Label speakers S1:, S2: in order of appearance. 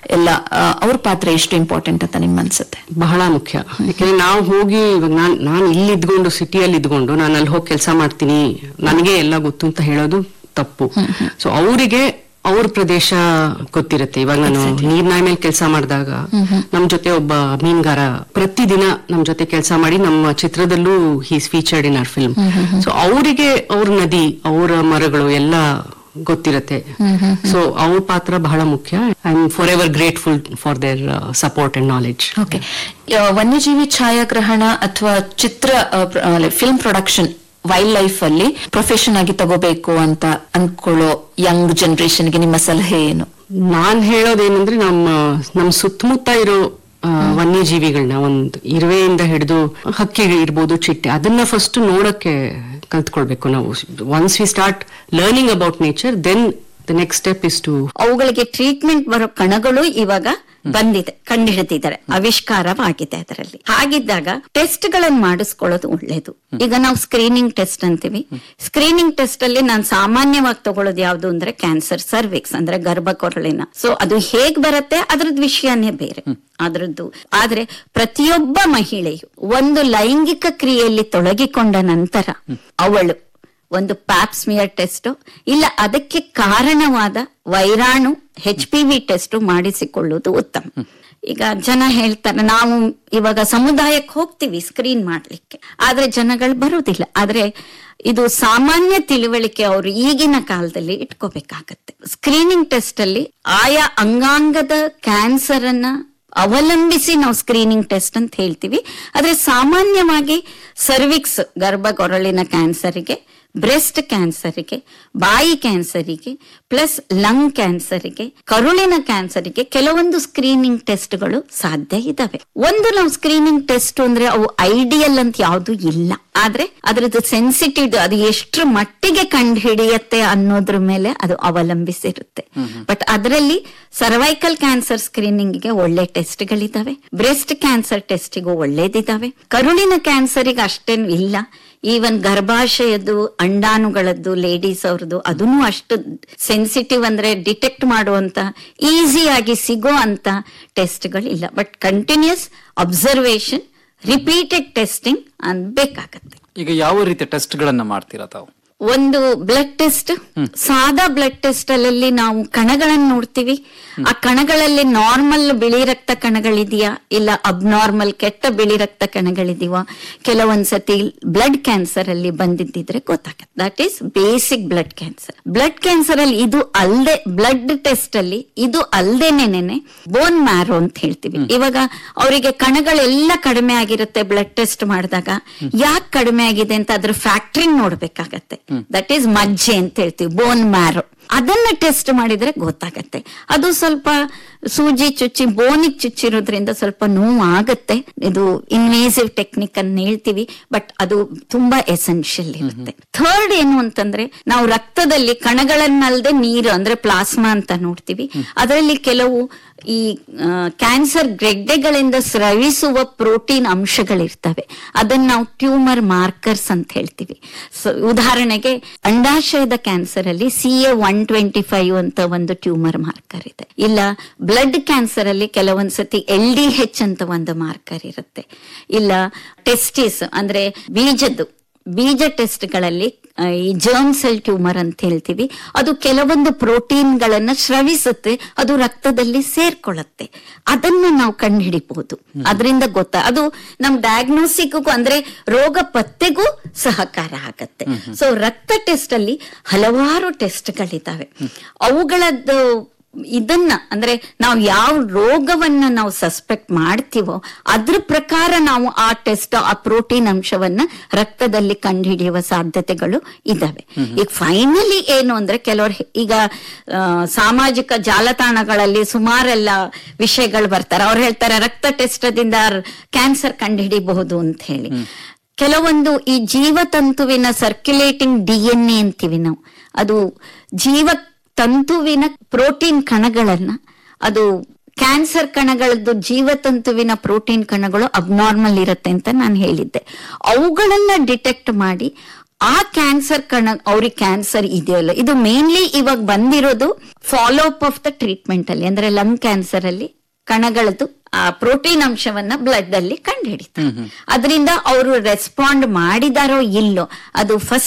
S1: ಎಲ್ಲ ಆ, ಅವ್ರ ಪಾತ್ರ ಎಷ್ಟು ಇಂಪಾರ್ಟೆಂಟ್ ಅಂತ ನಿಮ್ ಅನ್ಸುತ್ತೆ
S2: ಬಹಳ ಮುಖ್ಯ ಯಾಕಂದ್ರೆ ನಾವು ಹೋಗಿ ಇವಾಗ ನಾನ್ ನಾನು ಇಲ್ಲಿ ಇದ್ಕೊಂಡು ಸಿಟಿಯಲ್ಲಿ ಇದ್ಕೊಂಡು ನಾನು ಅಲ್ಲಿ ಹೋಗಿ ಕೆಲಸ ಮಾಡ್ತೀನಿ ನನಗೆ ಎಲ್ಲ ಗೊತ್ತು ಅಂತ ಹೇಳೋದು ತಪ್ಪು ಸೊ ಅವರಿಗೆ ಅವ್ರ ಪ್ರದೇಶ ಗೊತ್ತಿರುತ್ತೆ ಇವಾಗ ನಾನು ನೀರ್ನಾಯಿ ಮೇಲೆ ಕೆಲಸ ಮಾಡಿದಾಗ ನಮ್ ಜೊತೆ ಒಬ್ಬ ಮೀನ್ಗಾರ ಪ್ರತಿದಿನ ನಮ್ ಜೊತೆ ಕೆಲಸ ಮಾಡಿ ನಮ್ಮ ಚಿತ್ರದಲ್ಲೂ he's featured in our film so ಅವರಿಗೆ ಅವ್ರ ನದಿ ಅವರ ಮರಗಳು ಎಲ್ಲ ಗೊತ್ತಿರತ್ತೆ ಸೊ ಅವ್ರ ಪಾತ್ರ ಬಹಳ ಮುಖ್ಯ I am forever grateful for their support and knowledge
S1: okay ವನ್ಯಜೀವಿ ಛಾಯಾಗ್ರಹಣ ಅಥವಾ ಚಿತ್ರ ಫಿಲ್ಮ್ ಪ್ರೊಡಕ್ಷನ್ ವೈಲ್ಡ್ ಲೈಫ್ ಅಲ್ಲಿ ಪ್ರೊಫೆಷನ್ ಆಗಿ ತಗೋಬೇಕು ಅಂತ ಅನ್ಕೊಳ್ಳೋ ಯಂಗ್ ಜನರೇಷನ್ಗೆ ನಿಮ್ಮ ಸಲಹೆ ಏನು
S2: ನಾನ್ ಹೇಳೋದೇನಂದ್ರೆ ನಮ್ಮ ನಮ್ ಸುತ್ತಮುತ್ತ ಇರೋ ಆ, ವನ್ಯಜೀವಿಗಳನ್ನ ಒಂದ್ ಇರುವೆಯಿಂದ ಹಿಡಿದು ಹಕ್ಕಿ ಇರ್ಬೋದು ಚಿಟ್ಟೆ ಅದನ್ನ ಫಸ್ಟ್ ನೋಡಕ್ಕೆ ಕಲ್ತ್ಕೊಳ್ಬೇಕು ನಾವು once we start learning about nature then the next step is to
S3: ಅವುಗಳಿಗೆ ಟ್ರೀಟ್ಮೆಂಟ್ ಬರೋ ಕಣಗಳು ಇವಾಗ ಬಂದಿದೆ ಕಂಡುಹಿಡಿದಿದ್ದಾರೆ ಆವಿಷ್ಕಾರವಾಗಿದೆ ಅದರಲ್ಲಿ ಹಾಗಿದ್ದಾಗ ಟೆಸ್ಟ್ ಗಳನ್ನ ಮಾಡಿಸ್ಕೊಳ್ಳೋದು ಒಳ್ಳೇದು ಈಗ ನಾವು ಸ್ಕ್ರೀನಿಂಗ್ ಟೆಸ್ಟ್ ಅಂತೀವಿ ಸ್ಕ್ರೀನಿಂಗ್ ಟೆಸ್ಟ್ ಅಲ್ಲಿ ನಾನು ಸಾಮಾನ್ಯವಾಗಿ ತಗೊಳ್ಳೋದು ಯಾವ್ದು ಅಂದ್ರೆ ಕ್ಯಾನ್ಸರ್ ಸರ್ವಿಕ್ಸ್ ಅಂದ್ರೆ ಗರ್ಭಕೊರಳಿನ ಸೊ ಅದು ಹೇಗ್ ಬರುತ್ತೆ ಅದ್ರದ್ದು ವಿಷಯನೇ ಬೇರೆ ಅದ್ರದ್ದು ಆದ್ರೆ ಪ್ರತಿಯೊಬ್ಬ ಮಹಿಳೆಯು ಒಂದು ಲೈಂಗಿಕ ಕ್ರಿಯೆಯಲ್ಲಿ ತೊಡಗಿಕೊಂಡ ನಂತರ ಅವಳು ಒಂದು ಪ್ಯಾಪ್ಸ್ಮಿಯರ್ ಟೆಸ್ಟ್ ಇಲ್ಲ ಅದಕ್ಕೆ ಕಾರಣವಾದ ವೈರಾಣು ಹೆಚ್ ಪಿ ವಿ ಟೆಸ್ಟ್ ಮಾಡಿಸಿಕೊಳ್ಳುವುದು ಉತ್ತಮ ಈಗ ಜನ ಹೇಳ್ತಾರೆ ನಾವು ಇವಾಗ ಸಮುದಾಯಕ್ಕೆ ಹೋಗ್ತೀವಿ ಸ್ಕ್ರೀನ್ ಮಾಡ್ಲಿಕ್ಕೆ ಆದ್ರೆ ಜನಗಳು ಬರುವುದಿಲ್ಲ ಆದ್ರೆ ಇದು ಸಾಮಾನ್ಯ ತಿಳುವಳಿಕೆ ಅವರು ಈಗಿನ ಕಾಲದಲ್ಲಿ ಇಟ್ಕೋಬೇಕಾಗತ್ತೆ ಸ್ಕ್ರೀನಿಂಗ್ ಟೆಸ್ಟ್ ಅಲ್ಲಿ ಆಯಾ ಅಂಗಾಂಗದ ಕ್ಯಾನ್ಸರ್ ಅನ್ನ ಅವಲಂಬಿಸಿ ನಾವು ಸ್ಕ್ರೀನಿಂಗ್ ಟೆಸ್ಟ್ ಅಂತ ಹೇಳ್ತೀವಿ ಆದ್ರೆ ಸಾಮಾನ್ಯವಾಗಿ ಸರ್ವಿಕ್ಸ್ ಗರ್ಭಗೊರಳಿನ ಕ್ಯಾನ್ಸರಿಗೆ ಬ್ರೆಸ್ಟ್ ಕ್ಯಾನ್ಸರಿಗೆ ಬಾಯಿ ಕ್ಯಾನ್ಸರಿಗೆ ಪ್ಲಸ್ ಲಂಗ್ ಕ್ಯಾನ್ಸರಿಗೆ ಕರುಳಿನ ಕ್ಯಾನ್ಸರಿಗೆ ಕೆಲವೊಂದು ಸ್ಕ್ರೀನಿಂಗ್ ಟೆಸ್ಟ್ಗಳು ಸಾಧ್ಯ ಇದಾವೆ ಒಂದು ನಾವು ಸ್ಕ್ರೀನಿಂಗ್ ಟೆಸ್ಟ್ ಅಂದ್ರೆ ಅವು ಐಡಿಯಲ್ ಅಂತ ಯಾವುದು ಇಲ್ಲ ಆದ್ರೆ ಅದ್ರದ್ದು ಸೆನ್ಸಿಟಿವ್ ಅದು ಎಷ್ಟರ ಮಟ್ಟಿಗೆ ಕಂಡು ಹಿಡಿಯತ್ತೆ ಅನ್ನೋದ್ರ ಮೇಲೆ ಅದು ಅವಲಂಬಿಸಿರುತ್ತೆ ಬಟ್ ಅದರಲ್ಲಿ ಸರ್ವೈಕಲ್ ಕ್ಯಾನ್ಸರ್ ಸ್ಕ್ರೀನಿಂಗ್ಗೆ ಒಳ್ಳೆ ಟೆಸ್ಟ್ಗಳಿದಾವೆ ಬ್ರೆಸ್ಟ್ ಕ್ಯಾನ್ಸರ್ ಟೆಸ್ಟಿಗೂ ಒಳ್ಳೇದಿದಾವೆ ಕರುಳಿನ ಕ್ಯಾನ್ಸರಿಗೆ ಅಷ್ಟೇನು ಇಲ್ಲ ಈವನ್ ಗರ್ಭಾಶಯದ್ದು ಅಂಡಾಣುಗಳದ್ದು ಲೇಡೀಸ್ ಅವ್ರದ್ದು ಅದನ್ನು ಅಷ್ಟು ಸೆನ್ಸಿಟಿವ್ ಅಂದ್ರೆ ಡಿಟೆಕ್ಟ್ ಮಾಡುವಂತ ಈಸಿಯಾಗಿ ಸಿಗೋ ಅಂತ ಟೆಸ್ಟ್ಗಳಿಲ್ಲ but continuous observation repeated testing ಅನ್ಬೇಕಾಗತ್ತೆ
S4: ಈಗ ಯಾವ ರೀತಿಯ ಟೆಸ್ಟ್ ಗಳನ್ನ ಮಾಡ್ತೀರಾ ತಾವು
S3: ಒಂದು ಬ್ಲಡ್ ಟೆಸ್ಟ್ ಸಾದಾ ಬ್ಲಡ್ ಟೆಸ್ಟ್ ಅಲ್ಲಿ ನಾವು ಕಣಗಳನ್ನು ನೋಡ್ತೀವಿ ಆ ಕಣಗಳಲ್ಲಿ ನಾರ್ಮಲ್ ಬಿಳಿ ರಕ್ತ ಕಣಗಳಿದೆಯಾ ಇಲ್ಲ ಅಬ್ನಾರ್ಮಲ್ ಕೆಟ್ಟ ಬಿಳಿ ರಕ್ತ ಕಣಗಳಿದೀವ ಕೆಲವೊಂದ್ಸತಿ ಬ್ಲಡ್ ಕ್ಯಾನ್ಸರ್ ಅಲ್ಲಿ ಬಂದಿದ್ದಿದ್ರೆ ಗೊತ್ತಾಗತ್ತೆ that is basic blood cancer blood cancer ಅಲ್ಲಿ ಇದು ಅಲ್ದೆ ಬ್ಲಡ್ ಟೆಸ್ಟ್ ಅಲ್ಲಿ ಇದು ಅಲ್ದೇನೇನೆ ಬೋನ್ ಮ್ಯಾರೋ ಅಂತ ಹೇಳ್ತೀವಿ ಇವಾಗ ಅವರಿಗೆ ಕಣಗಳೆಲ್ಲ ಕಡಿಮೆ ಆಗಿರುತ್ತೆ ಬ್ಲಡ್ ಟೆಸ್ಟ್ ಮಾಡಿದಾಗ ಯಾಕೆ ಕಡಿಮೆ ಆಗಿದೆ ಅಂತ ಅದ್ರ ಫ್ಯಾಕ್ಟ್ರಿಂಗ್ ನೋಡ್ಬೇಕಾಗತ್ತೆ ದಟ್ ಈಸ್ ಮಜ್ಜೆ ಅಂತ ಹೇಳ್ತೀವಿ ಬೋನ್ ಮ್ಯಾರೋ ಅದನ್ನ ಟೆಸ್ಟ್ ಮಾಡಿದ್ರೆ ಗೊತ್ತಾಗತ್ತೆ ಅದು ಸ್ವಲ್ಪ ಸೂಜಿ ಚುಚ್ಚಿ ಬೋನಿಗೆ ಚುಚ್ಚಿರೋದ್ರಿಂದ ಸ್ವಲ್ಪ ನೋವು ಆಗತ್ತೆ ಇದು ಇನ್ವೇಸಿವ್ ಟೆಕ್ನಿಕ್ ಅನ್ನ ಹೇಳ್ತೀವಿ ಬಟ್ ಅದು ತುಂಬಾ ಎಸೆನ್ಷಿಯಲ್ ಇರುತ್ತೆ ಥರ್ಡ್ ಏನು ಅಂತಂದ್ರೆ ನಾವು ರಕ್ತದಲ್ಲಿ ಕಣಗಳನ್ನಲ್ದೆ ನೀರು ಅಂದ್ರೆ ಪ್ಲಾಸ್ಮಾ ಅಂತ ನೋಡ್ತೀವಿ ಅದರಲ್ಲಿ ಕೆಲವು ಈ ಕ್ಯಾನ್ಸರ್ ಗೆಡ್ಡೆಗಳಿಂದ ಸ್ರವಿಸುವ ಪ್ರೋಟೀನ್ ಅಂಶಗಳಿರ್ತವೆ ಅದನ್ನ ನಾವು ಟ್ಯೂಮರ್ ಮಾರ್ಕರ್ಸ್ ಅಂತ ಹೇಳ್ತೀವಿ ಸೊ ಉದಾಹರಣೆಗೆ ಅಂಡಾಶಯದ ಕ್ಯಾನ್ಸರ್ ಅಲ್ಲಿ C A one twenty five ಅಂತ ಒಂದು ಟ್ಯೂಮರ್ ಮಾರ್ಕರ್ ಇದೆ ಇಲ್ಲ ಬ್ಲಡ್ ಕ್ಯಾನ್ಸರ್ ಅಲ್ಲಿ ಕೆಲವೊಂದ್ಸತಿ ಎಲ್ ಡಿ ಹೆಚ್ ಅಂತ ಒಂದು ಮಾರ್ಕರ್ ಇರುತ್ತೆ ಇಲ್ಲ ಟೆಸ್ಟಿಸ್ ಅಂದ್ರೆ ಬೀಜದ್ದು ಬೀಜ ಟೆಸ್ಟ್ಗಳಲ್ಲಿ ಆ, ಈ ಜರ್ಮ್ ಸೆಲ್ ಟ್ಯೂಮರ್ ಅಂತ ಹೇಳ್ತೀವಿ ಅದು ಕೆಲವೊಂದು ಪ್ರೋಟೀನ್ಗಳನ್ನ ಸ್ರವಿಸುತ್ತೆ ಅದು ರಕ್ತದಲ್ಲಿ ಸೇರ್ಕೊಳ್ಳುತ್ತೆ ಅದನ್ನ ನಾವು ಕಂಡುಹಿಡಿಬಹುದು ಅದರಿಂದ ಗೊತ್ತಾ ಅದು ನಮ್ ಡಯಾಗ್ನೋಸಿಕ್ಗೂ ಅಂದ್ರೆ ರೋಗ ಪತ್ತೆಗೂ ಸಹಕಾರ ಆಗತ್ತೆ ಸೊ ರಕ್ತ ಟೆಸ್ಟ್ ಅಲ್ಲಿ ಹಲವಾರು ಟೆಸ್ಟ್ಗಳಿದ್ದಾವೆ ಅವುಗಳದ್ದು ಇದನ್ನ ಅಂದ್ರೆ ನಾವು ಯಾವ ರೋಗವನ್ನ ನಾವು ಸಸ್ಪೆಕ್ಟ್ ಮಾಡ್ತೀವೋ ಅದ್ರ ಪ್ರಕಾರ ನಾವು ಆ ಟೆಸ್ಟ್ ಆ ಪ್ರೋಟೀನ್ ಅಂಶವನ್ನ ರಕ್ತದಲ್ಲಿ ಕಂಡುಹಿಡಿಯುವ ಸಾಧ್ಯತೆಗಳು ಇದಾವೆ ಈಗ ಫೈನಲಿ ಏನು ಅಂದ್ರೆ ಕೆಲವರು ಈಗ ಆ, ಸಾಮಾಜಿಕ ಜಾಲತಾಣಗಳಲ್ಲಿ ಸುಮಾರೆಲ್ಲ ವಿಷಯಗಳು ಬರ್ತಾರೆ ಅವ್ರು ಹೇಳ್ತಾರೆ ರಕ್ತ ಟೆಸ್ಟದಿಂದ ಕ್ಯಾನ್ಸರ್ ಕಂಡುಹಿಡಿಬಹುದು ಅಂತ ಹೇಳಿ ಕೆಲವೊಂದು ಈ ಜೀವತಂತುವಿನ ಸರ್ಕ್ಯುಲೇಟಿಂಗ್ ಡಿ ಎನ್ ಎ ಅಂತೀವಿ ನಾವು ಅದು ಜೀವ ತಂತುವಿನ ಪ್ರೋಟೀನ್ ಕಣಗಳನ್ನ ಅದು ಕ್ಯಾನ್ಸರ್ ಕಣಗಳದ್ದು ಜೀವತಂತುವಿನ ಪ್ರೋಟೀನ್ ಕಣಗಳು ಅಬ್ನಾರ್ಮಲ್ ಇರುತ್ತೆ ಅಂತ ನಾನು ಹೇಳಿದ್ದೆ ಅವುಗಳನ್ನ ಡಿಟೆಕ್ಟ್ ಮಾಡಿ ಆ ಕ್ಯಾನ್ಸರ್ ಕಣ ಅವ್ರಿಗೆ ಕ್ಯಾನ್ಸರ್ ಇದೆಯಲ್ಲ ಇದು ಮೇನ್ಲಿ ಇವಾಗ ಬಂದಿರೋದು follow up of the treatment ಅಲ್ಲಿ ಅಂದ್ರೆ ಲಂಗ್ ಕ್ಯಾನ್ಸರ್ ಅಲ್ಲಿ ಕಣಗಳದ್ದು ಆ ಪ್ರೋಟೀನ್ ಅಂಶವನ್ನ ಬ್ಲಡ್ ಅಲ್ಲಿ ಕಂಡುಹಿಡಿತಾರೆ ಅದರಿಂದ ಅವರು ರೆಸ್ಪಾಂಡ್ ಮಾಡಿದಾರೋ ಇಲ್ಲೋ ಅದು ಫಸ್ಟ್